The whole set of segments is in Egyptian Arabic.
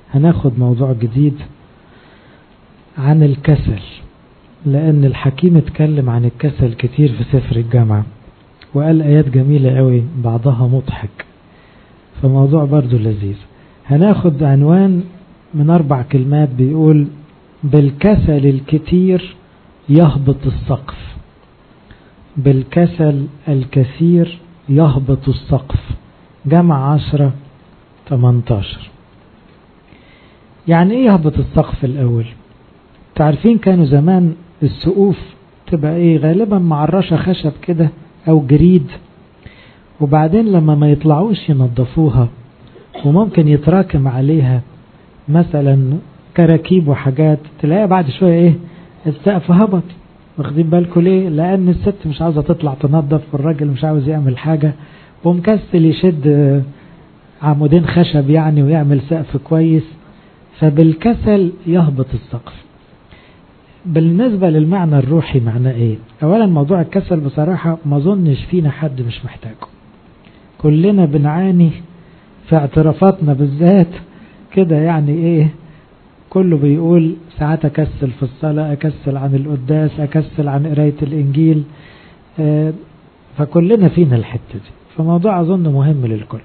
هناخد موضوع جديد عن الكسل لأن الحكيم اتكلم عن الكسل كتير في سفر الجامعة وقال آيات جميلة قوي بعضها مضحك فموضوع برضو لذيذ هناخد عنوان من أربع كلمات بيقول بالكسل الكتير يهبط السقف بالكسل الكثير يهبط السقف جمع عشرة 18 يعني ايه يهبط السقف الاول تعرفين كانوا زمان السقوف تبقى ايه غالبا معرشة خشب كده او جريد وبعدين لما ما يطلعوش ينظفوها وممكن يتراكم عليها مثلا كراكيب وحاجات تلاقيها بعد شوية ايه السقف هبط واخدين بالكم ليه لان الست مش عاوزة تطلع تنظف والراجل مش عاوز يعمل حاجة ومكسل يشد عمودين خشب يعني ويعمل سقف كويس فبالكسل يهبط السقف بالنسبة للمعنى الروحي معناه ايه اولا موضوع الكسل بصراحة ما اظنش فينا حد مش محتاجه كلنا بنعاني في اعترافاتنا بالذات كده يعني ايه كله بيقول ساعات اكسل في الصلاة اكسل عن القداس اكسل عن قراية الانجيل اه فكلنا فينا الحتة دي فموضوع اظن مهم للكل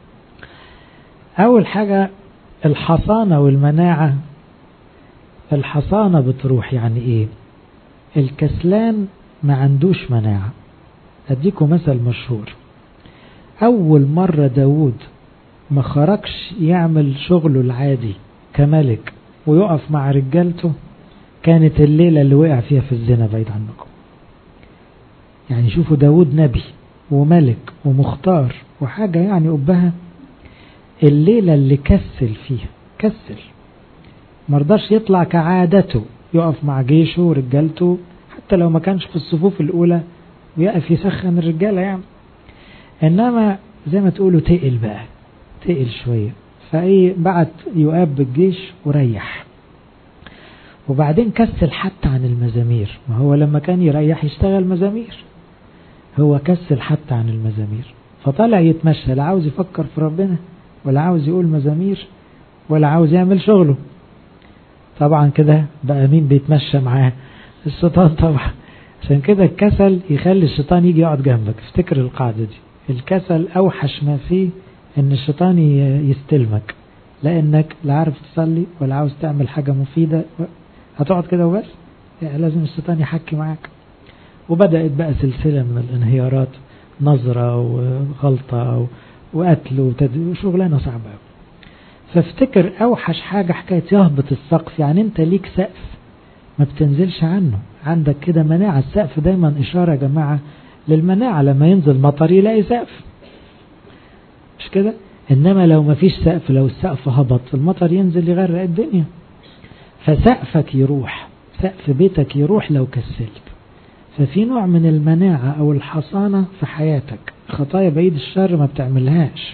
اول حاجة الحصانة والمناعة الحصانة بتروح يعني ايه الكسلان ما عندوش مناعة اديكم مثل مشهور اول مرة داود ما خرجش يعمل شغله العادي كملك ويقف مع رجالته كانت الليلة اللي وقع فيها في الزنا بعيد عنكم يعني شوفوا داود نبي وملك ومختار وحاجة يعني أبها الليلة اللي كسل فيها كسل مرضاش يطلع كعادته يقف مع جيشه ورجالته حتى لو ما كانش في الصفوف الأولى ويقف يسخن الرجالة يعني إنما زي ما تقولوا تقل بقى تقل شوية فايه بعت يؤاب بالجيش وريح وبعدين كسل حتى عن المزامير ما هو لما كان يريح يشتغل مزامير هو كسل حتى عن المزامير فطلع يتمشى لا عاوز يفكر في ربنا ولا عاوز يقول مزامير ولا عاوز يعمل شغله طبعا كده بقى مين بيتمشى معاه الشيطان طبعا عشان كده الكسل يخلي الشيطان يجي يقعد جنبك افتكر القاعدة دي الكسل اوحش ما فيه ان الشيطان يستلمك لانك لا عارف تصلي ولا عاوز تعمل حاجة مفيدة هتقعد كده وبس يعني لازم الشيطان يحكي معاك وبدأت بقى سلسلة من الانهيارات نظرة وغلطة وقتل وشغلانة صعبة فافتكر اوحش حاجة حكاية يهبط السقف يعني انت ليك سقف ما بتنزلش عنه عندك كده مناعة السقف دايما اشارة يا جماعة للمناعة لما ينزل مطر يلاقي سقف مش كده انما لو ما فيش سقف لو السقف هبط المطر ينزل يغرق الدنيا فسقفك يروح سقف بيتك يروح لو كسلت ففي نوع من المناعة او الحصانة في حياتك خطايا بعيد الشر ما بتعملهاش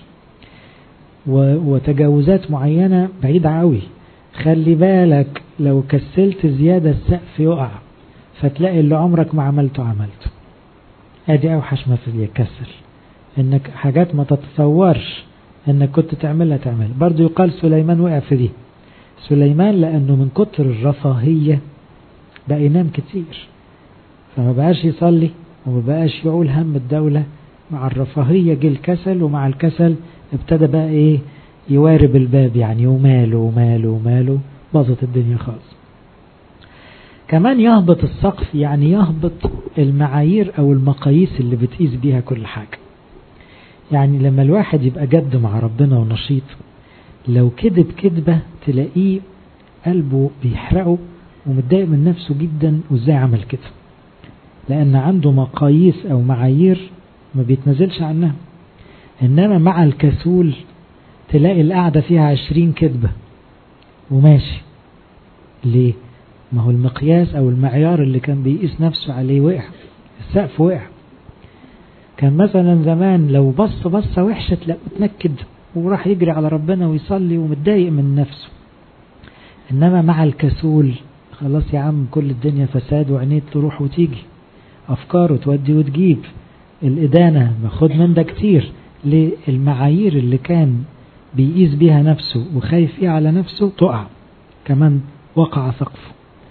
وتجاوزات معينة بعيدة قوي خلي بالك لو كسلت زيادة السقف يقع فتلاقي اللي عمرك ما عملته عملته ادي اوحش ما في الكسل انك حاجات ما تتصورش انك كنت تعملها تعمل برضو يقال سليمان وقع في دي سليمان لانه من كتر الرفاهية بقى ينام كتير فما بقاش يصلي وما بقاش يعول هم الدولة مع الرفاهية جه الكسل ومع الكسل ابتدى بقى ايه يوارب الباب يعني وماله وماله وماله باظت الدنيا خالص كمان يهبط السقف يعني يهبط المعايير او المقاييس اللي بتقيس بيها كل حاجة يعني لما الواحد يبقى جد مع ربنا ونشيط لو كذب كذبة تلاقيه قلبه بيحرقه ومتضايق من نفسه جدا وازاي عمل كده لان عنده مقاييس او معايير ما بيتنزلش عنها انما مع الكسول تلاقي القعدة فيها عشرين كذبة وماشي ليه ما هو المقياس او المعيار اللي كان بيقيس نفسه عليه وقع السقف وقع كان مثلا زمان لو بص بصة وحشة تلاقيه اتنكد وراح يجري على ربنا ويصلي ومتضايق من نفسه انما مع الكسول خلاص يا عم كل الدنيا فساد وعينيه تروح وتيجي افكاره تودي وتجيب الادانة باخد من ده كتير للمعايير اللي كان بيقيس بيها نفسه وخايف ايه على نفسه تقع كمان وقع سقفه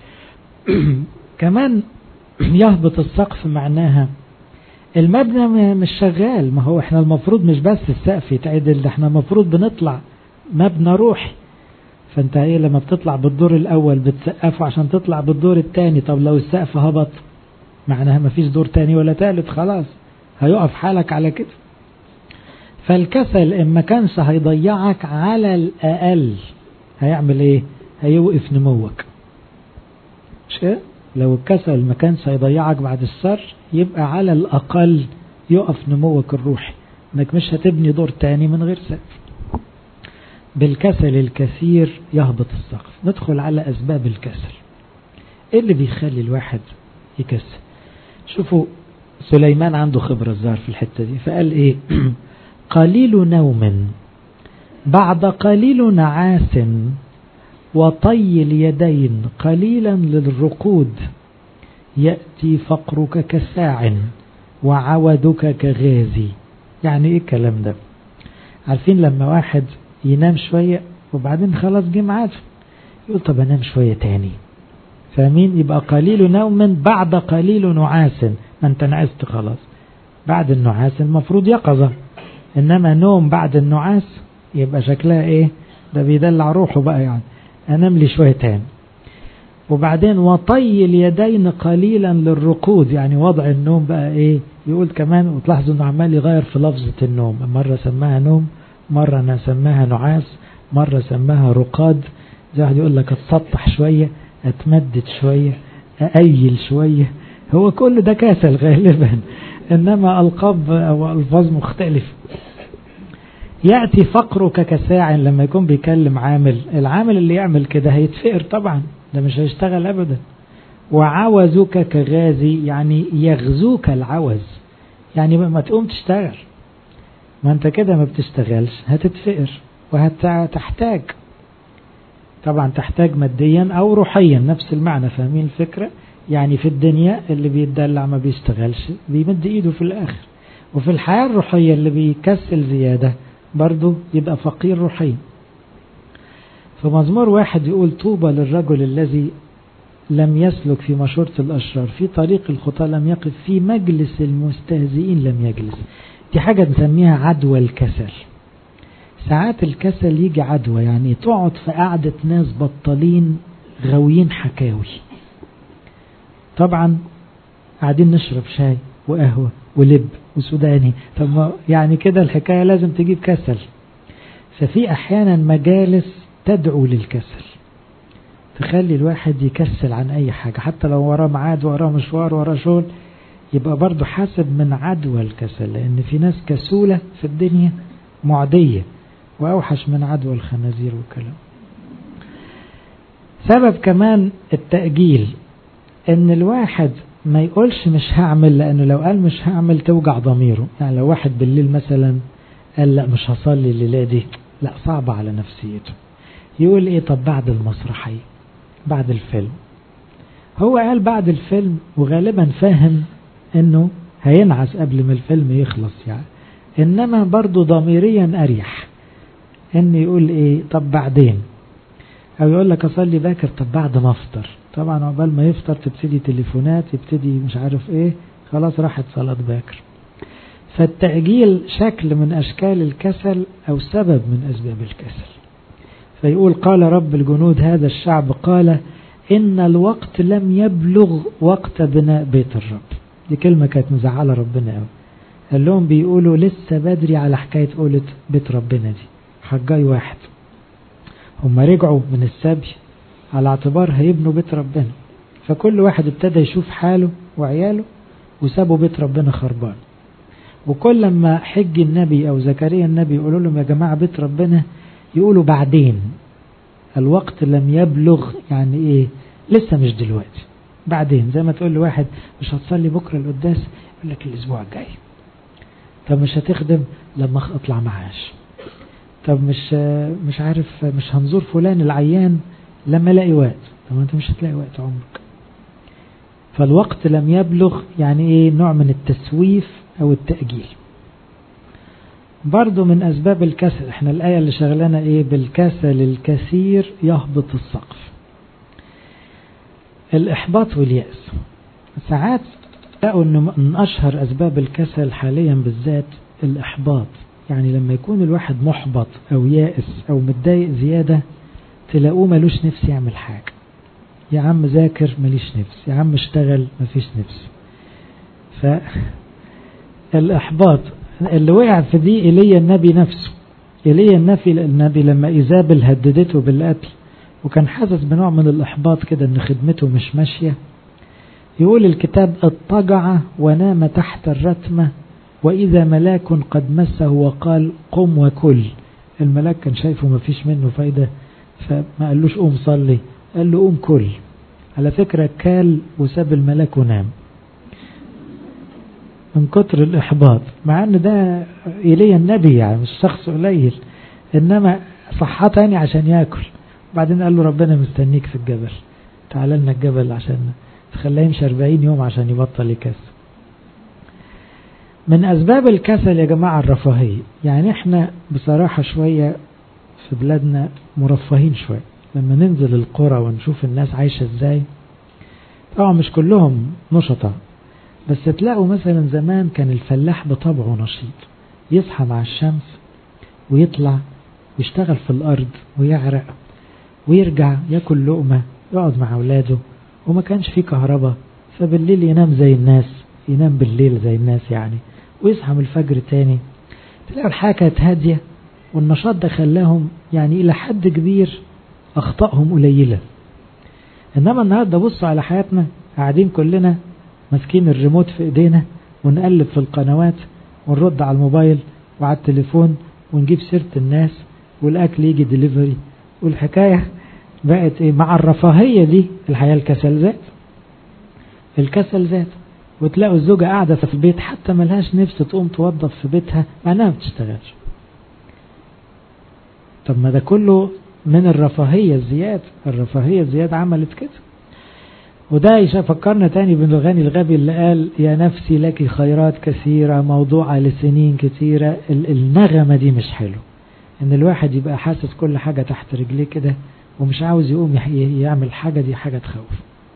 كمان يهبط السقف معناها المبنى مش شغال ما هو احنا المفروض مش بس السقف يتعدل ده احنا المفروض بنطلع مبنى روحي فانت ايه لما بتطلع بالدور الاول بتسقفه عشان تطلع بالدور الثاني طب لو السقف هبط معناها ما فيش دور تاني ولا تالت خلاص هيقف حالك على كده فالكسل إن ما كانش هيضيعك على الأقل هيعمل إيه؟ هيوقف نموك مش كده؟ لو الكسل ما كانش هيضيعك بعد الشر يبقى على الأقل يقف نموك الروحي انك مش هتبني دور تاني من غير سقف بالكسل الكثير يهبط السقف ندخل على أسباب الكسل ايه اللي بيخلي الواحد يكسل شوفوا سليمان عنده خبرة الظاهر في الحتة دي فقال ايه قليل نوم بعد قليل نعاس وطي اليدين قليلا للرقود يأتي فقرك كساع وعودك كغازي يعني ايه الكلام ده عارفين لما واحد ينام شوية وبعدين خلاص جه ميعاده يقول طب انام شوية تاني فاهمين يبقى قليل نوم بعد قليل نعاس ما انت نعست خلاص بعد النعاس المفروض يقظة انما نوم بعد النعاس يبقى شكلها ايه ده بيدلع روحه بقى يعني انام لي شوية تاني وبعدين وطي اليدين قليلا للركود يعني وضع النوم بقى ايه يقول كمان وتلاحظوا انه عمال يغير في لفظة النوم مرة سماها نوم مرة انا سماها نعاس مرة سماها رقاد زي واحد يقول لك اتسطح شوية اتمدد شوية اقيل شوية هو كل ده كسل غالبا انما القاب او الفاظ مختلفة يأتي فقرك كساع لما يكون بيكلم عامل العامل اللي يعمل كده هيتفقر طبعا ده مش هيشتغل ابدا وعوزك كغازي يعني يغزوك العوز يعني ما تقوم تشتغل ما انت كده ما بتشتغلش هتتفقر وهتحتاج طبعا تحتاج ماديا او روحيا نفس المعنى فاهمين الفكرة يعني في الدنيا اللي بيتدلع ما بيشتغلش بيمد ايده في الاخر وفي الحياة الروحية اللي بيكسل زيادة برضه يبقى فقير روحيا فمزمور واحد يقول طوبى للرجل الذي لم يسلك في مشورة الأشرار في طريق الخطاة لم يقف في مجلس المستهزئين لم يجلس دي حاجة نسميها عدوى الكسل ساعات الكسل يجي عدوى يعني تقعد في قعدة ناس بطالين غاويين حكاوي طبعا قاعدين نشرب شاي وقهوة ولب وسوداني طب يعني كده الحكاية لازم تجيب كسل ففي أحيانا مجالس تدعو للكسل تخلي الواحد يكسل عن أي حاجة حتى لو وراه ميعاد وراه مشوار وراه شغل يبقى برضه حاسب من عدوى الكسل لأن في ناس كسولة في الدنيا معدية وأوحش من عدوى الخنازير والكلام سبب كمان التأجيل ان الواحد ما يقولش مش هعمل لانه لو قال مش هعمل توجع ضميره يعني لو واحد بالليل مثلا قال لا مش هصلي الليلة دي لا صعبة على نفسيته يقول ايه طب بعد المسرحية بعد الفيلم هو قال بعد الفيلم وغالبا فاهم انه هينعس قبل ما الفيلم يخلص يعني انما برضه ضميريا اريح ان يقول ايه طب بعدين او يقول لك اصلي باكر طب بعد ما افطر طبعا عقبال ما يفطر تبتدي تليفونات يبتدي مش عارف ايه خلاص راحت صلاة باكر فالتأجيل شكل من أشكال الكسل أو سبب من أسباب الكسل فيقول قال رب الجنود هذا الشعب قال إن الوقت لم يبلغ وقت بناء بيت الرب دي كلمة كانت مزعلة ربنا قوي قال لهم بيقولوا لسه بدري على حكاية قولة بيت ربنا دي حجاي واحد هم رجعوا من السبي على اعتبار هيبنوا بيت ربنا فكل واحد ابتدى يشوف حاله وعياله وسابوا بيت ربنا خربان وكل ما حج النبي او زكريا النبي يقولوا لهم يا جماعة بيت ربنا يقولوا بعدين الوقت لم يبلغ يعني ايه لسه مش دلوقتي بعدين زي ما تقول لواحد مش هتصلي بكرة القداس يقول لك الاسبوع الجاي طب مش هتخدم لما اطلع معاش طب مش مش عارف مش هنزور فلان العيان لما الاقي وقت طب انت مش هتلاقي وقت عمرك فالوقت لم يبلغ يعني ايه نوع من التسويف او التأجيل برضو من أسباب الكسل احنا الآية اللي شغلنا ايه بالكسل الكثير يهبط السقف الإحباط واليأس ساعات لقوا أن من أشهر أسباب الكسل حاليا بالذات الإحباط يعني لما يكون الواحد محبط أو يائس أو متضايق زيادة تلاقوه ملوش نفس يعمل حاجة يا عم ذاكر ماليش نفس يا عم اشتغل مفيش نفس فالإحباط اللي وقع في دي إيليا النبي نفسه إيليا النبي النبي لما إيزابل هددته بالقتل وكان حاسس بنوع من الإحباط كده إن خدمته مش ماشية يقول الكتاب اضطجع ونام تحت الرتمة وإذا ملاك قد مسه وقال قم وكل الملاك كان شايفه ما فيش منه فايدة فما قالوش قوم صلي قال له قوم كل على فكرة كال وساب الملاك ونام من كتر الإحباط مع أن ده إلي النبي يعني مش شخص قليل إنما صحة تاني عشان يأكل بعدين قال له ربنا مستنيك في الجبل تعال لنا الجبل عشان تخليه يمشي 40 يوم عشان يبطل يكسل من أسباب الكسل يا جماعة الرفاهية يعني احنا بصراحة شوية في بلادنا مرفهين شوية لما ننزل القرى ونشوف الناس عايشة ازاي طبعا مش كلهم نشطة بس تلاقوا مثلا زمان كان الفلاح بطبعه نشيط يصحى مع الشمس ويطلع ويشتغل في الأرض ويعرق ويرجع ياكل لقمة يقعد مع أولاده وما كانش فيه كهرباء فبالليل ينام زي الناس ينام بالليل زي الناس يعني ويصحى من الفجر تاني تلاقوا الحياة كانت هادية والنشاط ده خلاهم يعني إلى حد كبير أخطائهم قليلة إنما النهاردة بصوا على حياتنا قاعدين كلنا ماسكين الريموت في إيدينا ونقلب في القنوات ونرد على الموبايل وعلى التليفون ونجيب سيرة الناس والأكل يجي ديليفري والحكاية بقت إيه مع الرفاهية دي الحياة الكسل زاد الكسل زاد وتلاقوا الزوجة قاعدة في البيت حتى ملهاش نفس تقوم توظف في بيتها مع انها ما بتشتغلش طب ما ده كله من الرفاهية الزيادة الرفاهية الزيادة عملت كده وده يفكرنا تاني بالغني الغبي اللي قال يا نفسي لك خيرات كثيرة موضوعة لسنين كثيرة النغمة دي مش حلو ان الواحد يبقى حاسس كل حاجة تحت رجليه كده ومش عاوز يقوم يعمل حاجة دي حاجة تخوف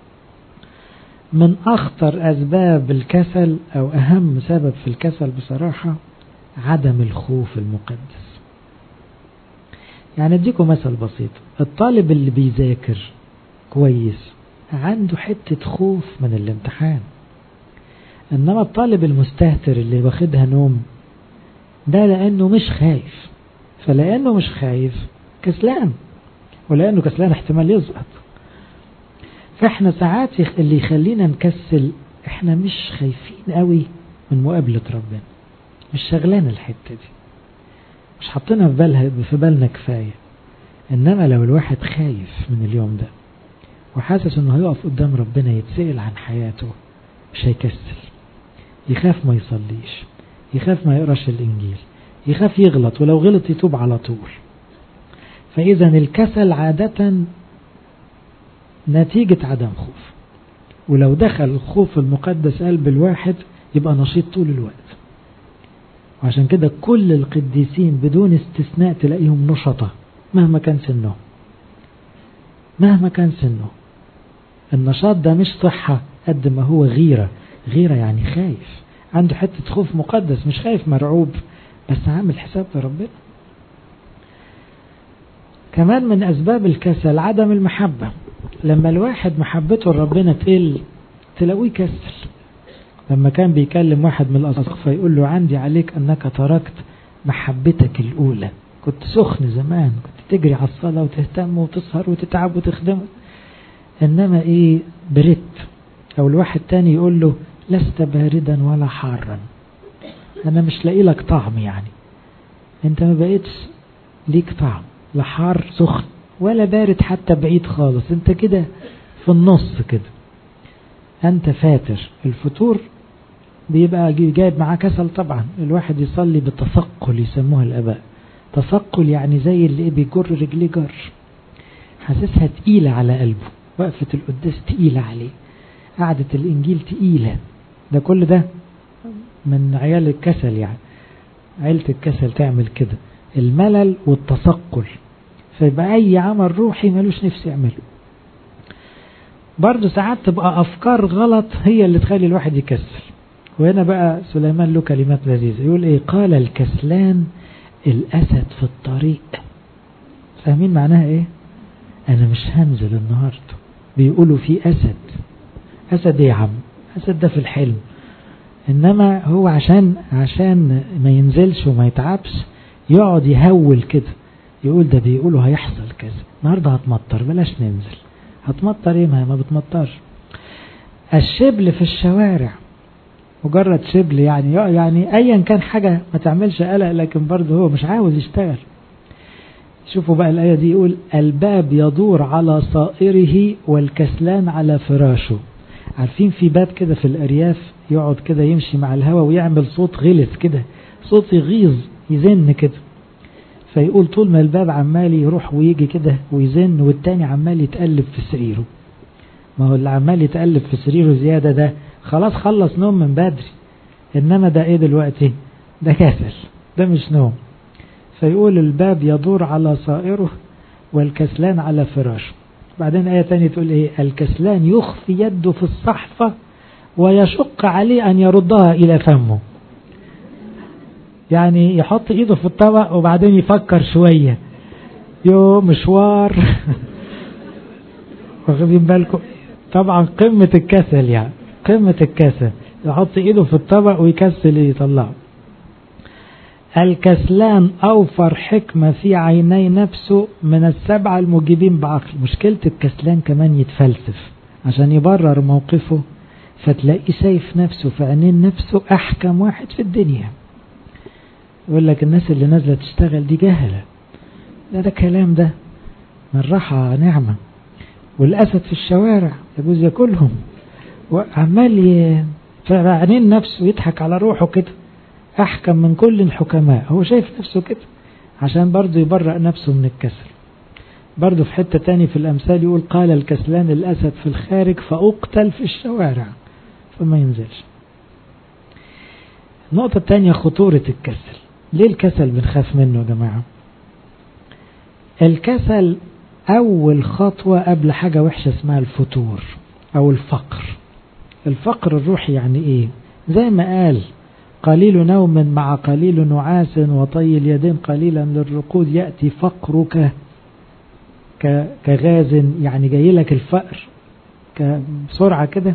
من أخطر أسباب الكسل أو أهم سبب في الكسل بصراحة عدم الخوف المقدس يعني أديكم مثل بسيط الطالب اللي بيذاكر كويس عنده حتة خوف من الامتحان إنما الطالب المستهتر اللي واخدها نوم ده لأنه مش خايف فلأنه مش خايف كسلان ولأنه كسلان احتمال يسقط فاحنا ساعات اللي يخلينا نكسل احنا مش خايفين قوي من مقابلة ربنا مش شغلانة الحتة دي مش حاطينها في بالها في بالنا كفاية انما لو الواحد خايف من اليوم ده وحاسس انه هيقف قدام ربنا يتسأل عن حياته مش هيكسل يخاف ما يصليش يخاف ما يقراش الانجيل يخاف يغلط ولو غلط يتوب على طول فاذا الكسل عادة نتيجة عدم خوف ولو دخل الخوف المقدس قلب الواحد يبقى نشيط طول الوقت وعشان كده كل القديسين بدون استثناء تلاقيهم نشطة مهما كان سنهم مهما كان سنه النشاط ده مش صحة قد ما هو غيرة غيرة يعني خايف عنده حتة خوف مقدس مش خايف مرعوب بس عامل حساب لربنا كمان من أسباب الكسل عدم المحبة لما الواحد محبته لربنا تقل تلاقيه كسل لما كان بيكلم واحد من الأسقفة يقول له عندي عليك أنك تركت محبتك الأولى كنت سخن زمان كنت تجري على الصلاة وتهتم وتسهر وتتعب وتخدمه إنما إيه بريت أو الواحد تاني يقول له لست باردا ولا حارا أنا مش لاقي لك طعم يعني أنت ما بقيتش ليك طعم لا حار سخن ولا بارد حتى بعيد خالص انت كده في النص كده انت فاتر الفتور بيبقى جايب معاه كسل طبعا الواحد يصلي بالتثقل يسموها الاباء تثقل يعني زي اللي بيجر رجليه جر حاسسها تقيلة على قلبه وقفة القداس تقيلة عليه قعدة الانجيل تقيلة ده كل ده من عيال الكسل يعني عيلة الكسل تعمل كده الملل والتثقل فيبقى أي عمل روحي ملوش نفس يعمله برضه ساعات تبقى أفكار غلط هي اللي تخلي الواحد يكسل وهنا بقى سليمان له كلمات لذيذة يقول إيه قال الكسلان الأسد في الطريق فاهمين معناها إيه أنا مش هنزل النهاردة بيقولوا في أسد أسد إيه يا عم أسد ده في الحلم إنما هو عشان عشان ما ينزلش وما يتعبش يقعد يهول كده يقول ده بيقولوا هيحصل كذا النهارده هتمطر بلاش ننزل هتمطر ايه ما ما بتمطرش الشبل في الشوارع مجرد شبل يعني يعني ايا كان حاجة ما تعملش قلق لكن برضه هو مش عاوز يشتغل شوفوا بقى الآية دي يقول الباب يدور على صائره والكسلان على فراشه عارفين في باب كده في الأرياف يقعد كده يمشي مع الهواء ويعمل صوت غلس كده صوت يغيظ يزن كده فيقول طول ما الباب عمال يروح ويجي كده ويزن والتاني عمال يتقلب في سريره ما هو اللي عمال يتقلب في سريره زيادة ده خلاص خلص نوم من بدري إنما ده إيه دلوقتي ده كسل ده مش نوم فيقول الباب يدور على صائره والكسلان على فراشه بعدين آية تانية تقول إيه الكسلان يخفي يده في الصحفة ويشق عليه أن يردها إلى فمه يعني يحط إيده في الطبق وبعدين يفكر شوية يو مشوار واخدين بالكم طبعا قمة الكسل يعني قمة الكسل يحط إيده في الطبق ويكسل يطلعه الكسلان أوفر حكمة في عيني نفسه من السبعة المجيبين بعقل مشكلة الكسلان كمان يتفلسف عشان يبرر موقفه فتلاقيه شايف نفسه في عينين نفسه أحكم واحد في الدنيا يقول لك الناس اللي نازلة تشتغل دي جهلة ده ده كلام ده من راحة نعمة والأسد في الشوارع يجوز ياكلهم وعمال في عينين نفسه يضحك على روحه كده أحكم من كل الحكماء هو شايف نفسه كده عشان برضه يبرأ نفسه من الكسل برضه في حتة تاني في الأمثال يقول قال الكسلان الأسد في الخارج فأقتل في الشوارع فما ينزلش النقطة التانية خطورة الكسل ليه الكسل بنخاف منه يا جماعة الكسل أول خطوة قبل حاجة وحشة اسمها الفتور أو الفقر الفقر الروحي يعني إيه زي ما قال قليل نوم مع قليل نعاس وطي اليدين قليلا للرقود يأتي فقرك كغاز يعني جاي لك الفقر بسرعة كده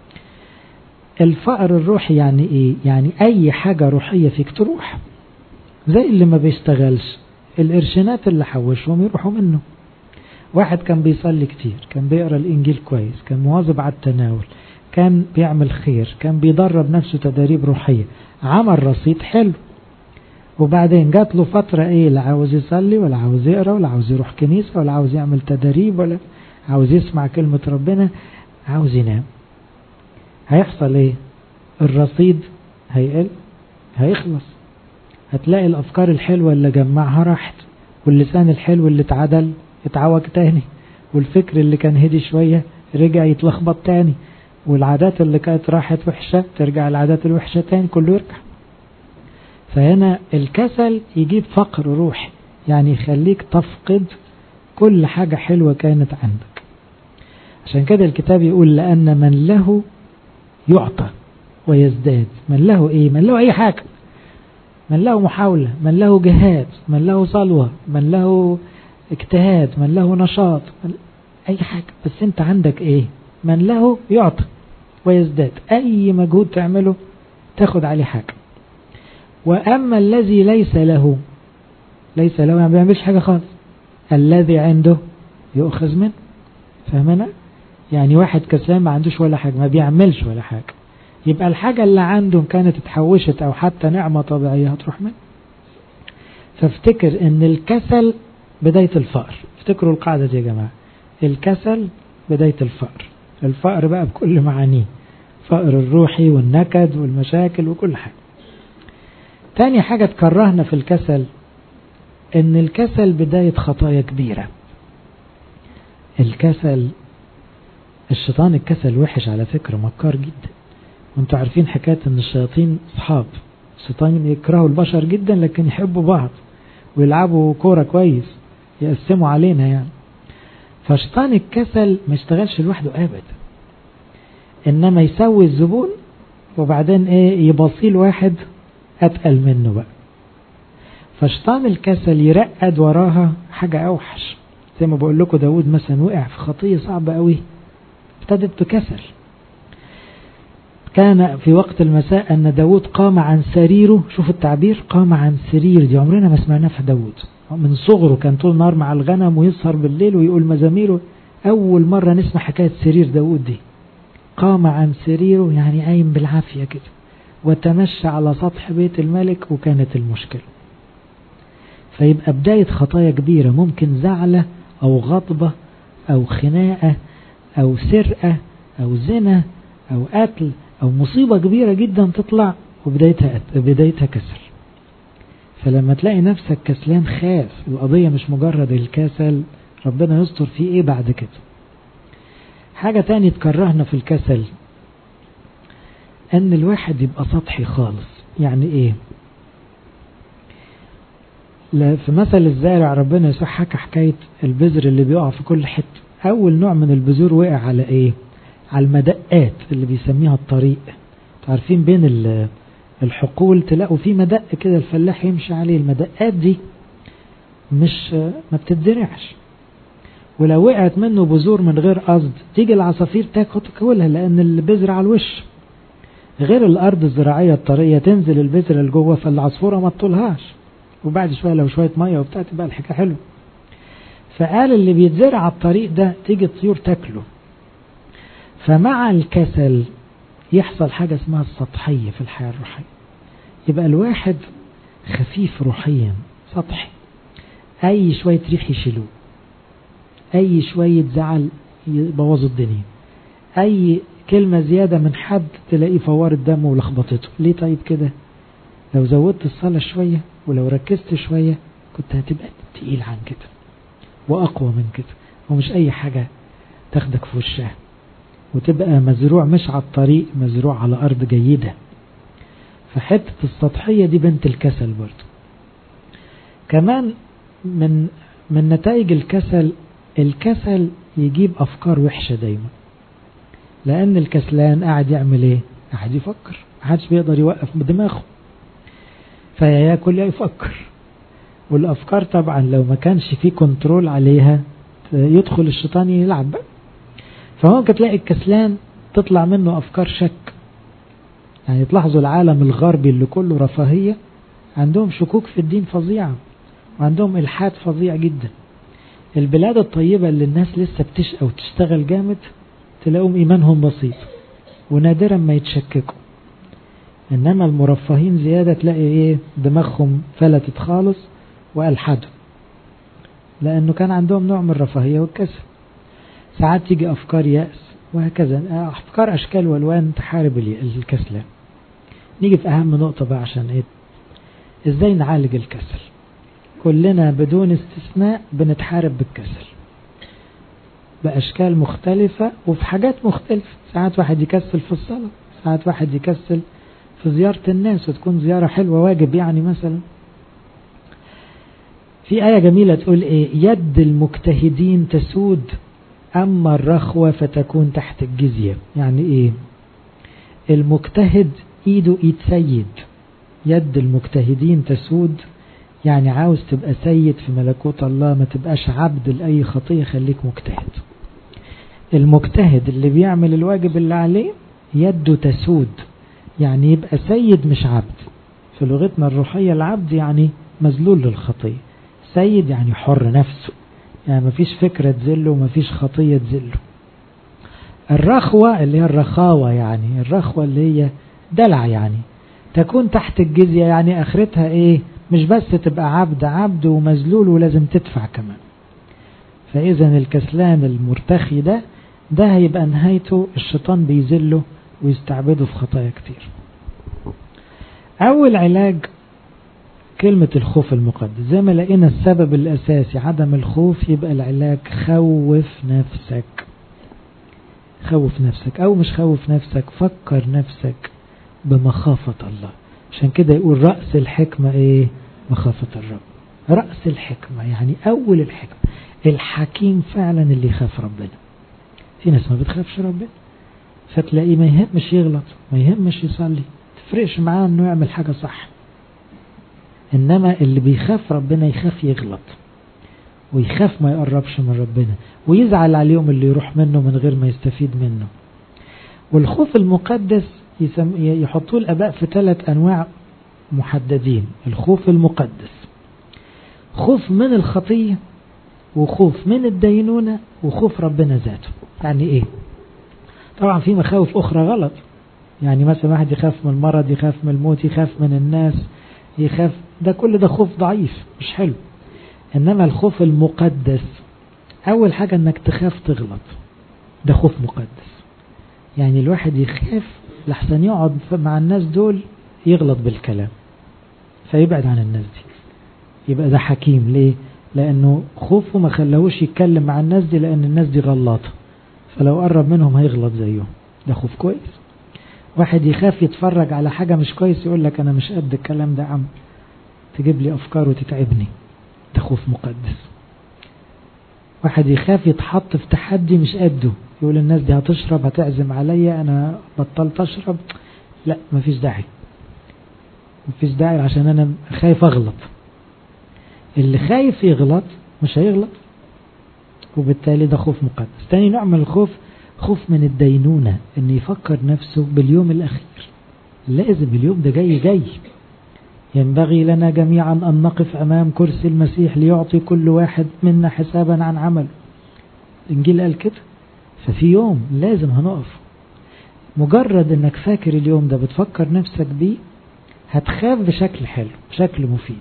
الفقر الروحي يعني ايه يعني اي حاجة روحية فيك تروح زي اللي ما بيشتغلش القرشينات اللي حوشهم يروحوا منه واحد كان بيصلي كتير كان بيقرا الانجيل كويس كان مواظب على التناول كان بيعمل خير كان بيدرب نفسه تدريب روحية عمل رصيد حلو وبعدين جات له فترة ايه لا عاوز يصلي ولا عاوز يقرا ولا عاوز يروح كنيسة ولا عاوز يعمل تدريب ولا عاوز يسمع كلمة ربنا عاوز ينام هيحصل ايه الرصيد هيقل هيخلص هتلاقي الافكار الحلوة اللي جمعها راحت واللسان الحلو اللي اتعدل اتعوج تاني والفكر اللي كان هدي شوية رجع يتلخبط تاني والعادات اللي كانت راحت وحشة ترجع العادات الوحشة تاني كله يرجع فهنا الكسل يجيب فقر روحي يعني يخليك تفقد كل حاجة حلوة كانت عندك عشان كده الكتاب يقول لأن من له يعطى ويزداد من له ايه من له اي حاجة من له محاولة من له جهاد من له صلوة من له اجتهاد من له نشاط من اي حاجة بس انت عندك ايه من له يعطى ويزداد اي مجهود تعمله تاخد عليه حاجة واما الذي ليس له ليس له ما بيعملش حاجة خالص الذي عنده يؤخذ منه فاهمنا يعني واحد كسلان ما عندوش ولا حاجة ما بيعملش ولا حاجة يبقى الحاجة اللي عنده كانت اتحوشت او حتى نعمة طبيعية هتروح منه فافتكر ان الكسل بداية الفقر افتكروا القاعدة دي يا جماعة الكسل بداية الفقر الفقر بقى بكل معانيه فقر الروحي والنكد والمشاكل وكل حاجة تاني حاجة تكرهنا في الكسل ان الكسل بداية خطايا كبيرة الكسل الشيطان الكسل وحش على فكرة مكار جدا وانتوا عارفين حكاية ان الشياطين اصحاب الشيطان يكرهوا البشر جدا لكن يحبوا بعض ويلعبوا كورة كويس يقسموا علينا يعني فشيطان الكسل ما يشتغلش لوحده ابدا انما يسوي الزبون وبعدين ايه يبصيل واحد اتقل منه بقى فشيطان الكسل يرقد وراها حاجة اوحش زي ما بقول لكم داود مثلا وقع في خطية صعبة قوي ابتدت بكسل كان في وقت المساء أن داود قام عن سريره شوف التعبير قام عن سرير دي عمرنا ما سمعناها في داود من صغره كان طول النهار مع الغنم ويسهر بالليل ويقول مزاميره أول مرة نسمع حكاية سرير داود دي قام عن سريره يعني قايم بالعافية كده وتمشى على سطح بيت الملك وكانت المشكلة فيبقى بداية خطايا كبيرة ممكن زعلة أو غضبة أو خناقة أو سرقة أو زنا أو قتل أو مصيبة كبيرة جدا تطلع وبدايتها بدايتها كسل فلما تلاقي نفسك كسلان خاف القضية مش مجرد الكسل ربنا يستر فيه ايه بعد كده حاجة تاني تكرهنا في الكسل ان الواحد يبقى سطحي خالص يعني ايه في مثل الزارع ربنا يسوع حكى حكاية البذر اللي بيقع في كل حتة أول نوع من البذور وقع على إيه؟ على المدقات اللي بيسميها الطريق عارفين بين الحقول تلاقوا في مدق كده الفلاح يمشي عليه المدقات دي مش ما بتتزرعش ولو وقعت منه بذور من غير قصد تيجي العصافير تاخد تاكلها لأن البذر على الوش غير الأرض الزراعية الطرية تنزل البذرة لجوه فالعصفورة ما تطولهاش وبعد شوية لو شوية مية وبتاع تبقى الحكاية حلوة فقال اللي بيتزرع على الطريق ده تيجي الطيور تاكله فمع الكسل يحصل حاجة اسمها السطحية في الحياة الروحية يبقى الواحد خفيف روحيا سطحي أي شوية ريح يشيلوه أي شوية زعل يبوظوا الدنيا أي كلمة زيادة من حد تلاقيه فورت دمه ولخبطته ليه طيب كده لو زودت الصلاة شوية ولو ركزت شوية كنت هتبقى تقيل عن كده وأقوى من كده ومش أي حاجة تاخدك في وشها وتبقى مزروع مش على الطريق مزروع على أرض جيدة فحتة السطحية دي بنت الكسل برضو كمان من من نتائج الكسل الكسل يجيب أفكار وحشة دايما لأن الكسلان قاعد يعمل إيه؟ قاعد يفكر محدش بيقدر يوقف بدماغه فيا ياكل يا يفكر والأفكار طبعا لو ما كانش فيه كنترول عليها يدخل الشيطان يلعب بقى فممكن تلاقي الكسلان تطلع منه أفكار شك يعني تلاحظوا العالم الغربي اللي كله رفاهية عندهم شكوك في الدين فظيعة وعندهم إلحاد فظيع جدا البلاد الطيبة اللي الناس لسه بتشقى وتشتغل جامد تلاقوهم إيمانهم بسيط ونادرا ما يتشككوا إنما المرفهين زيادة تلاقي إيه دماغهم فلتت خالص وألحدوا لأنه كان عندهم نوع من الرفاهية والكسل ساعات تيجي أفكار يأس وهكذا أفكار أشكال والوان تحارب الكسلان نيجي في أهم نقطة بقى عشان إيه إزاي نعالج الكسل كلنا بدون استثناء بنتحارب بالكسل بأشكال مختلفة وفي حاجات مختلفة ساعات واحد يكسل في الصلاة ساعات واحد يكسل في زيارة الناس وتكون زيارة حلوة واجب يعني مثلا في آية جميلة تقول إيه يد المجتهدين تسود أما الرخوة فتكون تحت الجزية يعني إيه المجتهد إيده إيد سيد يد المجتهدين تسود يعني عاوز تبقى سيد في ملكوت الله ما تبقاش عبد لأي خطية خليك مجتهد المجتهد اللي بيعمل الواجب اللي عليه يده تسود يعني يبقى سيد مش عبد في لغتنا الروحية العبد يعني مذلول للخطية سيد يعني حر نفسه يعني مفيش فكرة تزله ومفيش خطية تزله الرخوة اللي هي الرخاوة يعني الرخوة اللي هي دلع يعني تكون تحت الجزية يعني اخرتها ايه مش بس تبقى عبد عبد ومذلول ولازم تدفع كمان فاذا الكسلان المرتخي ده ده هيبقى نهايته الشيطان بيذله ويستعبده في خطايا كتير اول علاج كلمة الخوف المقدس زي ما لقينا السبب الأساسي عدم الخوف يبقى العلاج خوف نفسك خوف نفسك أو مش خوف نفسك فكر نفسك بمخافة الله عشان كده يقول رأس الحكمة ايه مخافة الرب رأس الحكمة يعني أول الحكمة الحكيم فعلا اللي يخاف ربنا في ناس ما بتخافش ربنا فتلاقيه ما يهمش يغلط ما يهمش يصلي تفرقش معاه انه يعمل حاجة صح انما اللي بيخاف ربنا يخاف يغلط ويخاف ما يقربش من ربنا ويزعل على اليوم اللي يروح منه من غير ما يستفيد منه والخوف المقدس يحطوه الاباء في ثلاث انواع محددين الخوف المقدس خوف من الخطية وخوف من الدينونة وخوف ربنا ذاته يعني ايه طبعا في مخاوف اخرى غلط يعني مثلا واحد يخاف من المرض يخاف من الموت يخاف من الناس يخاف ده كل ده خوف ضعيف مش حلو انما الخوف المقدس اول حاجة انك تخاف تغلط ده خوف مقدس يعني الواحد يخاف لحسن يقعد مع الناس دول يغلط بالكلام فيبعد عن الناس دي يبقى ده حكيم ليه لانه خوفه ما خلاهوش يتكلم مع الناس دي لان الناس دي غلطة فلو قرب منهم هيغلط زيهم ده خوف كويس واحد يخاف يتفرج على حاجة مش كويس يقول لك انا مش قد الكلام ده عم تجيب لي افكار وتتعبني ده خوف مقدس واحد يخاف يتحط في تحدي مش قده يقول الناس دي هتشرب هتعزم عليا انا بطلت اشرب لا مفيش داعي مفيش داعي عشان انا خايف اغلط اللي خايف يغلط مش هيغلط وبالتالي ده خوف مقدس تاني نوع من الخوف خوف من الدينونة ان يفكر نفسه باليوم الاخير لازم اليوم ده جاي جاي ينبغي لنا جميعا ان نقف امام كرسي المسيح ليعطي كل واحد منا حسابا عن عمله الانجيل قال كده ففي يوم لازم هنقف مجرد انك فاكر اليوم ده بتفكر نفسك بيه هتخاف بشكل حلو بشكل مفيد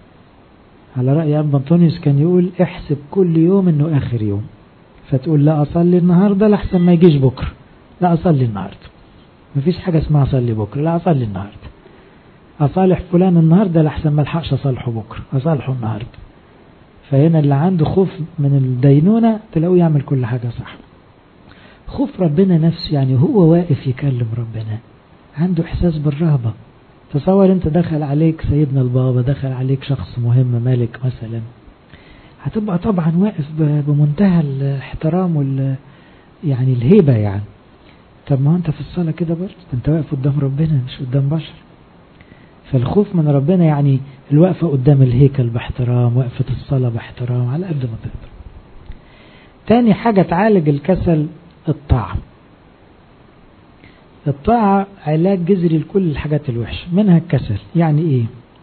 على رأي أبا أنطونيوس كان يقول احسب كل يوم انه اخر يوم فتقول لا اصلي النهاردة لحسن ما يجيش بكرة لا اصلي النهاردة مفيش حاجة اسمها اصلي بكرة لا اصلي النهاردة اصالح فلان النهاردة لحسن ما الحقش اصالحه بكرة اصالحه النهاردة فهنا اللي عنده خوف من الدينونة تلاقوه يعمل كل حاجة صح خوف ربنا نفسه يعني هو واقف يكلم ربنا عنده احساس بالرهبة تصور انت دخل عليك سيدنا البابا دخل عليك شخص مهم ملك مثلا هتبقى طبعا واقف بمنتهى الاحترام وال يعني الهيبة يعني طب ما انت في الصلاة كده برضه انت واقف قدام ربنا مش قدام بشر فالخوف من ربنا يعني الوقفة قدام الهيكل باحترام وقفة الصلاة باحترام على قد ما تقدر تاني حاجة تعالج الكسل الطاعة الطاعة علاج جذري لكل الحاجات الوحشة منها الكسل يعني ايه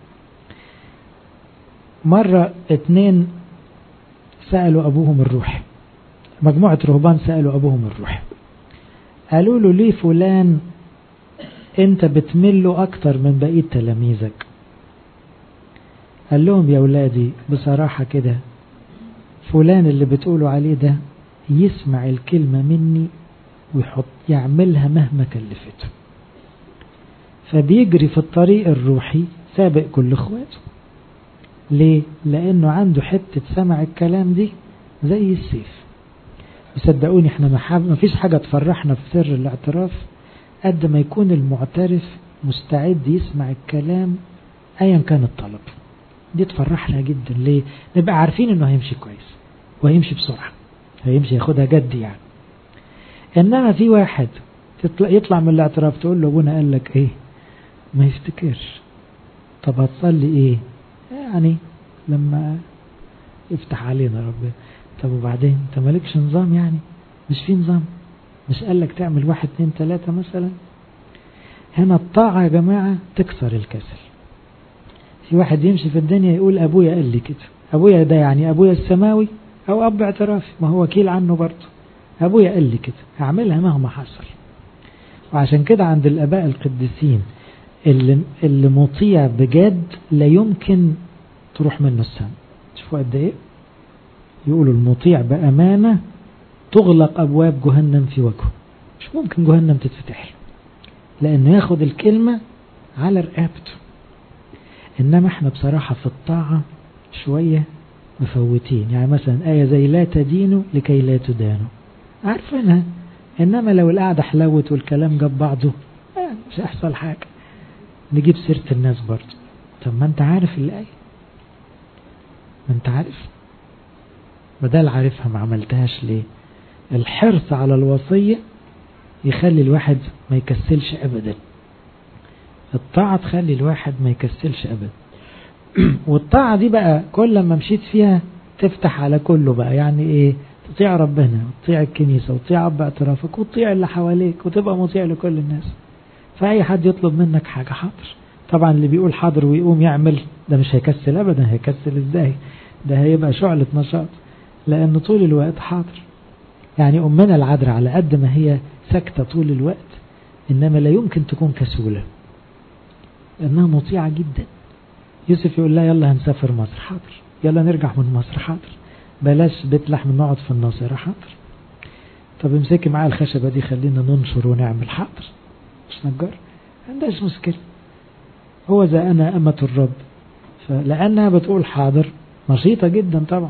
مرة اتنين سألوا أبوهم الروحي مجموعة رهبان سألوا أبوهم الروحي قالوا له ليه فلان انت بتمله أكتر من بقية تلاميذك قال لهم يا ولادي بصراحة كده فلان اللي بتقولوا عليه ده يسمع الكلمة مني ويحط يعملها مهما كلفته فبيجري في الطريق الروحي سابق كل اخواته ليه لانه عنده حتة سمع الكلام دي زي السيف وصدقوني احنا ما فيش حاجة تفرحنا في سر الاعتراف قد ما يكون المعترف مستعد يسمع الكلام ايا كان الطلب دي تفرحنا جدا ليه نبقى عارفين انه هيمشي كويس وهيمشي بسرعة هيمشي ياخدها جد يعني انما في واحد تطلع يطلع من الاعتراف تقول له ابونا قال لك ايه ما يفتكرش طب هتصلي ايه يعني لما يفتح علينا ربنا طب وبعدين انت مالكش نظام يعني مش في نظام مش قال لك تعمل واحد اتنين تلاتة مثلا هنا الطاعة يا جماعة تكسر الكسل في واحد يمشي في الدنيا يقول ابويا قال لي كده ابويا ده يعني ابويا السماوي او اب اعترافي ما هو وكيل عنه برضه ابويا قال لي كده هعملها مهما حصل وعشان كده عند الاباء القديسين اللي, اللي مطيع بجد لا يمكن تروح منه السماء شوفوا قد ايه يقولوا المطيع بأمانة تغلق أبواب جهنم في وجهه مش ممكن جهنم تتفتح له لأنه ياخد الكلمة على رقبته إنما احنا بصراحة في الطاعة شوية مفوتين يعني مثلا آية زي لا تدينوا لكي لا تدانوا عارفينها إنما لو القعدة حلوت والكلام جاب بعضه يعني مش هيحصل حاجة نجيب سيرة الناس برضه طب ما انت عارف الآية ما انت عارف بدل عارفها ما عملتهاش ليه الحرص على الوصية يخلي الواحد ما يكسلش أبدا الطاعة تخلي الواحد ما يكسلش أبدا والطاعة دي بقى كل ما مشيت فيها تفتح على كله بقى يعني ايه تطيع ربنا وتطيع الكنيسة وتطيع أب اعترافك وتطيع اللي حواليك وتبقى مطيع لكل الناس فأي حد يطلب منك حاجة حاضر طبعا اللي بيقول حاضر ويقوم يعمل ده مش هيكسل أبدا هيكسل ازاي ده هيبقى شعلة نشاط لأنه طول الوقت حاضر يعني أمنا العذراء على قد ما هي ساكتة طول الوقت إنما لا يمكن تكون كسولة لأنها مطيعة جدا يوسف يقول لا يلا هنسافر مصر حاضر يلا نرجع من مصر حاضر بلاش بيت لحم نقعد في الناصرة حاضر طب امسكي معايا الخشبة دي خلينا ننشر ونعمل حاضر مش نجار عندهاش مشكلة هو ذا أنا أمة الرب فلأنها بتقول حاضر نشيطة جدا طبعا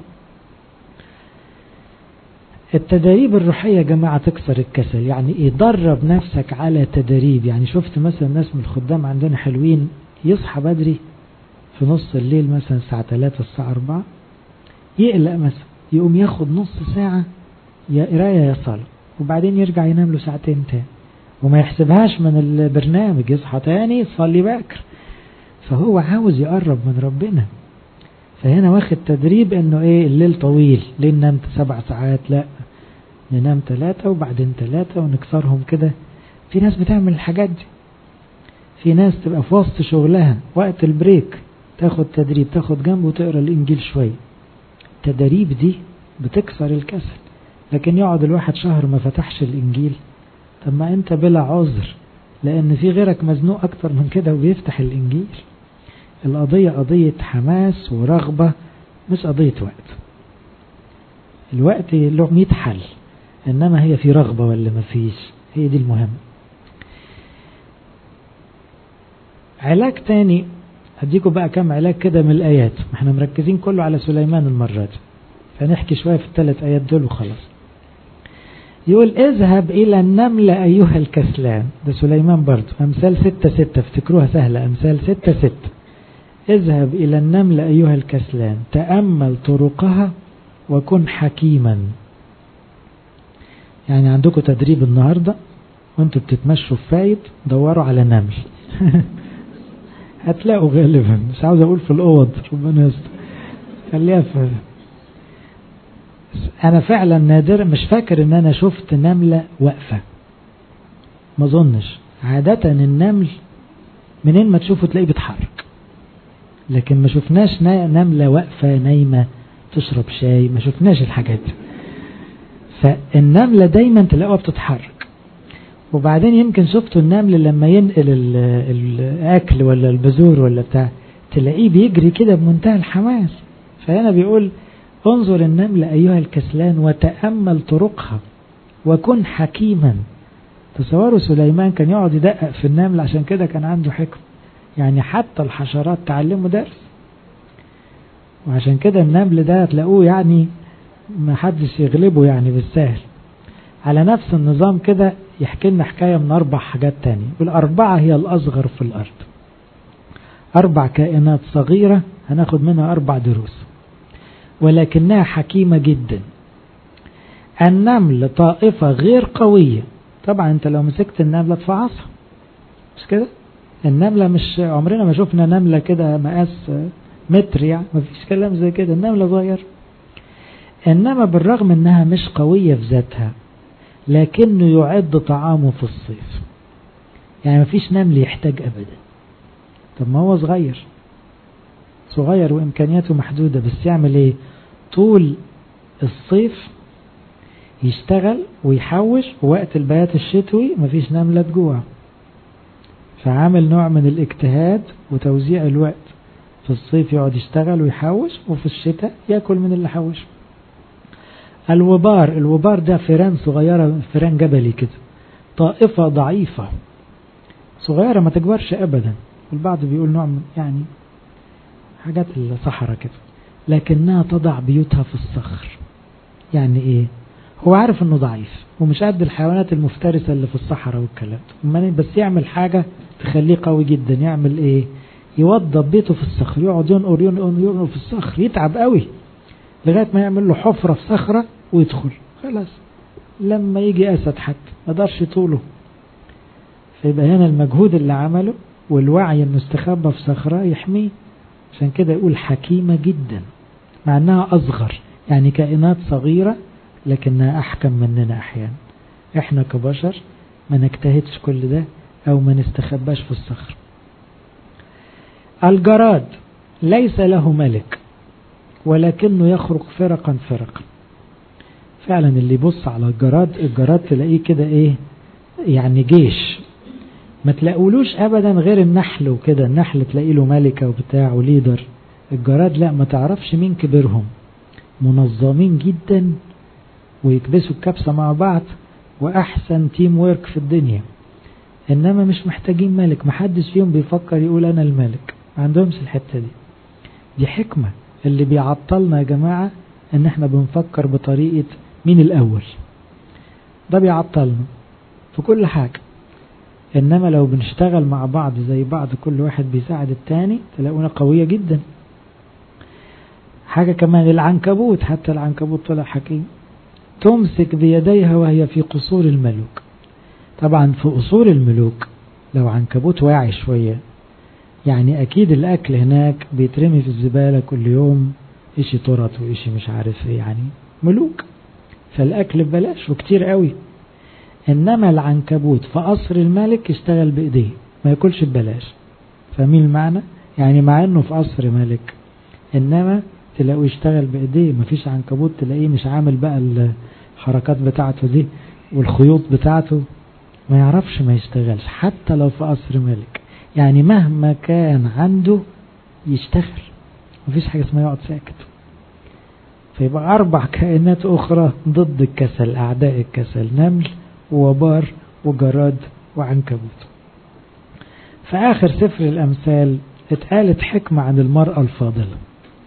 التدريب الروحية يا جماعة تكسر الكسل يعني ايه درب نفسك على تدريب يعني شفت مثلا ناس من الخدام عندنا حلوين يصحى بدري في نص الليل مثلا الساعة 3 الساعة 4 يقلق مثلا يقوم ياخد نص ساعة يا قراية يا صلاة وبعدين يرجع ينام له ساعتين تاني وما يحسبهاش من البرنامج يصحى تاني يصلي باكر فهو عاوز يقرب من ربنا فهنا واخد تدريب انه ايه الليل طويل ليه نمت سبع ساعات لا ننام ثلاثة وبعدين ثلاثة ونكسرهم كده في ناس بتعمل الحاجات دي في ناس تبقى في وسط شغلها وقت البريك تاخد تدريب تاخد جنب وتقرا الانجيل شوية التدريب دي بتكسر الكسل لكن يقعد الواحد شهر ما فتحش الانجيل طب ما انت بلا عذر لان في غيرك مزنوق اكتر من كده وبيفتح الانجيل القضية قضية حماس ورغبة مش قضية وقت الوقت له 100 حل انما هي في رغبة ولا ما فيش هي دي المهم علاج تاني هديكم بقى كم علاج كده من الآيات احنا مركزين كله على سليمان المرة دي فنحكي شوية في الثلاث آيات دول وخلاص يقول اذهب إلى النملة أيها الكسلان ده سليمان برضو أمثال ستة ستة افتكروها سهلة أمثال ستة ستة اذهب إلى النملة أيها الكسلان تأمل طرقها وكن حكيما يعني عندكم تدريب النهاردة وانتوا بتتمشوا في فايد دوروا على نمل هتلاقوا غالبا مش عاوز اقول في الاوض ربنا يستر خليها في انا فعلا نادر مش فاكر ان انا شفت نملة واقفة ما اظنش عادة النمل منين ما تشوفه تلاقيه بيتحرك لكن ما شفناش نملة واقفة نايمة تشرب شاي ما شفناش الحاجات دي فالنملة دايما تلاقوها بتتحرك وبعدين يمكن شفتوا النمل لما ينقل الأكل ولا البذور ولا بتاع تلاقيه بيجري كده بمنتهى الحماس فهنا بيقول انظر النمل أيها الكسلان وتأمل طرقها وكن حكيما تصوروا سليمان كان يقعد يدقق في النمل عشان كده كان عنده حكم يعني حتى الحشرات تعلموا درس وعشان كده النمل ده هتلاقوه يعني ما حدش يغلبه يعني بالسهل على نفس النظام كده يحكي لنا حكاية من أربع حاجات تانية والأربعة هي الأصغر في الأرض أربع كائنات صغيرة هناخد منها أربع دروس ولكنها حكيمة جدا النمل طائفة غير قوية طبعا انت لو مسكت النملة تفعصها مش كده النملة مش عمرنا ما شفنا نملة كده مقاس متر يعني ما فيش كلام زي كده النملة صغير انما بالرغم انها مش قوية في ذاتها لكنه يعد طعامه في الصيف يعني ما فيش نمل يحتاج ابدا طب ما هو صغير صغير وامكانياته محدودة بس يعمل ايه طول الصيف يشتغل ويحوش ووقت البيات الشتوي مفيش نملة تجوع فعامل نوع من الاجتهاد وتوزيع الوقت في الصيف يقعد يشتغل ويحوش وفي الشتاء ياكل من اللي حوشه الوبار الوبار ده فيران صغيرة فيران جبلي كده طائفة ضعيفة صغيرة ما تكبرش أبدا والبعض بيقول نوع من يعني حاجات الصحراء كده لكنها تضع بيوتها في الصخر يعني ايه هو عارف انه ضعيف ومش قد الحيوانات المفترسة اللي في الصحراء والكلام ده بس يعمل حاجة تخليه قوي جدا يعمل ايه يوضب بيته في الصخر يقعد ينقر ينقر ينقر في الصخر يتعب قوي لغاية ما يعمل له حفرة في صخرة ويدخل خلاص لما يجي أسد حتى ما قدرش يطوله فيبقى هنا المجهود اللي عمله والوعي انه استخبى في صخرة يحميه عشان كده يقول حكيمة جدا مع انها اصغر يعني كائنات صغيرة لكنها احكم مننا احيانا احنا كبشر ما نجتهدش كل ده او ما نستخباش في الصخر الجراد ليس له ملك ولكنه يخرق فرقا فرقا فعلا اللي يبص على الجراد الجراد تلاقيه كده ايه يعني جيش ما تلاقولوش ابدا غير النحل وكده النحل تلاقي له ملكة وبتاع وليدر الجراد لا ما تعرفش مين كبرهم منظمين جدا ويكبسوا الكبسة مع بعض واحسن تيم ويرك في الدنيا انما مش محتاجين ملك محدش فيهم بيفكر يقول انا الملك ما عندهمش الحتة دي دي حكمة اللي بيعطلنا يا جماعة ان احنا بنفكر بطريقة مين الاول ده بيعطلنا في كل حاجة انما لو بنشتغل مع بعض زي بعض كل واحد بيساعد التاني تلاقونا قوية جدا حاجة كمان العنكبوت حتى العنكبوت طلع حكيم تمسك بيديها وهي في قصور الملوك طبعا في قصور الملوك لو عنكبوت واعي شوية يعني اكيد الاكل هناك بيترمي في الزبالة كل يوم اشي طرط واشي مش عارف ايه يعني ملوك فالاكل ببلاش وكتير قوي انما العنكبوت في قصر الملك يشتغل بايديه ما ياكلش ببلاش فاهمين المعنى يعني مع انه في قصر ملك انما تلاقيه يشتغل بايديه مفيش عنكبوت تلاقيه مش عامل بقى الحركات بتاعته دي والخيوط بتاعته ما يعرفش ما يشتغلش حتى لو في قصر ملك يعني مهما كان عنده يشتغل مفيش حاجة اسمها يقعد ساكت فيبقى أربع كائنات أخرى ضد الكسل أعداء الكسل نمل ووبار وجراد وعنكبوت في آخر سفر الأمثال اتقالت حكمة عن المرأة الفاضلة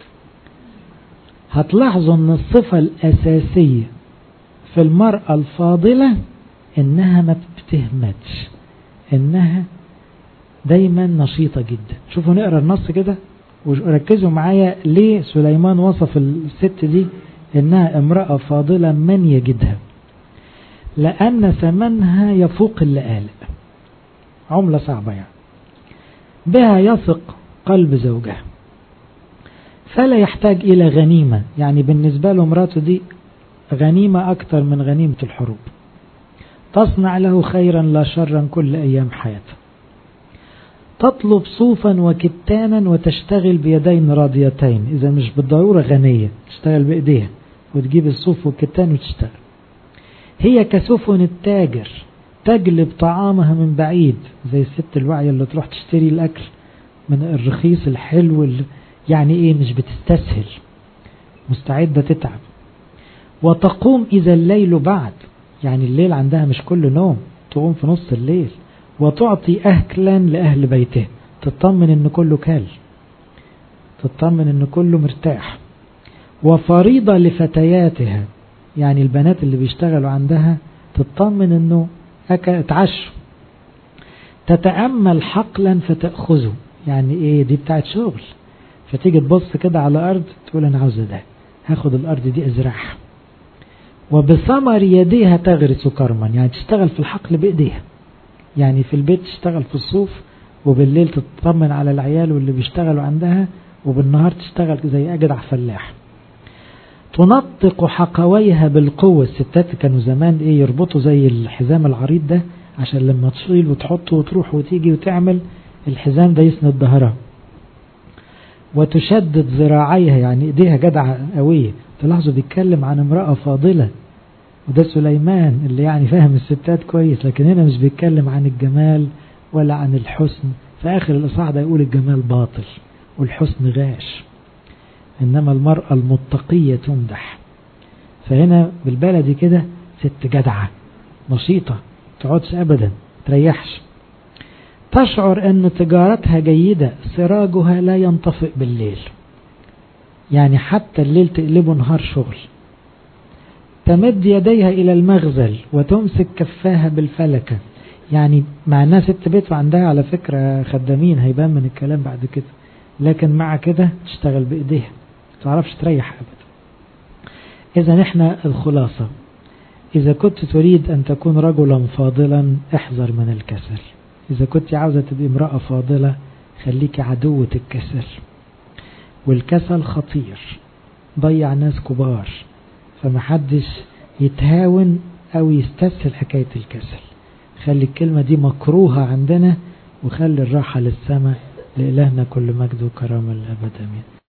هتلاحظوا ان الصفة الأساسية في المرأة الفاضلة انها ما بتهمتش انها دايما نشيطة جدا شوفوا نقرأ النص كده وركزوا معايا ليه سليمان وصف الست دي انها امرأة فاضلة من يجدها لأن ثمنها يفوق اللآلئ عملة صعبة يعني بها يثق قلب زوجها فلا يحتاج إلى غنيمة يعني بالنسبة له مراته دي غنيمة أكثر من غنيمة الحروب تصنع له خيرا لا شرا كل أيام حياته تطلب صوفا وكتانا وتشتغل بيدين راضيتين إذا مش بالضرورة غنية تشتغل بإيديها وتجيب الصوف والكتان وتشتغل هي كسفن التاجر تجلب طعامها من بعيد زي الست الواعية اللي تروح تشتري الأكل من الرخيص الحلو اللي يعني إيه مش بتستسهل مستعدة تتعب وتقوم إذا الليل بعد يعني الليل عندها مش كل نوم تقوم في نص الليل وتعطي أكلا لأهل بيته تطمن إن كله كال تطمن إن كله مرتاح وفريضة لفتياتها يعني البنات اللي بيشتغلوا عندها تطمن إنه اتعشوا تتأمل حقلا فتأخذه يعني إيه دي بتاعت شغل فتيجي تبص كده على أرض تقول أنا عاوزة ده هاخد الأرض دي أزرعها وبثمر يديها تغرس كرما يعني تشتغل في الحقل بإيديها يعني في البيت تشتغل في الصوف وبالليل تطمن على العيال واللي بيشتغلوا عندها وبالنهار تشتغل زي أجدع فلاح تنطق حقويها بالقوة الستات كانوا زمان ايه يربطوا زي الحزام العريض ده عشان لما تشيل وتحط وتروح وتيجي وتعمل الحزام ده يسند ظهرها وتشدد ذراعيها يعني ايديها جدعة قوية تلاحظوا بيتكلم عن امرأة فاضلة وده سليمان اللي يعني فاهم الستات كويس لكن هنا مش بيتكلم عن الجمال ولا عن الحسن في آخر الإصحاح ده يقول الجمال باطل والحسن غاش إنما المرأة المتقية تمدح فهنا بالبلدي كده ست جدعة نشيطة تقعدش أبدا تريحش تشعر أن تجارتها جيدة سراجها لا ينطفئ بالليل يعني حتى الليل تقلبه نهار شغل تمد يديها إلى المغزل وتمسك كفاها بالفلكة يعني مع الناس ست بيت وعندها على فكرة خدامين هيبان من الكلام بعد كده لكن مع كده تشتغل بإيديها تعرفش تريح أبدا إذا إحنا الخلاصة إذا كنت تريد أن تكون رجلا فاضلا احذر من الكسل إذا كنت عاوزة تبقى امرأة فاضلة خليك عدوة الكسل والكسل خطير ضيع ناس كبار فمحدش يتهاون أو يستسهل حكاية الكسل خلي الكلمة دي مكروهة عندنا وخلي الراحة للسماء لإلهنا كل مجد وكرامة الأبد أمين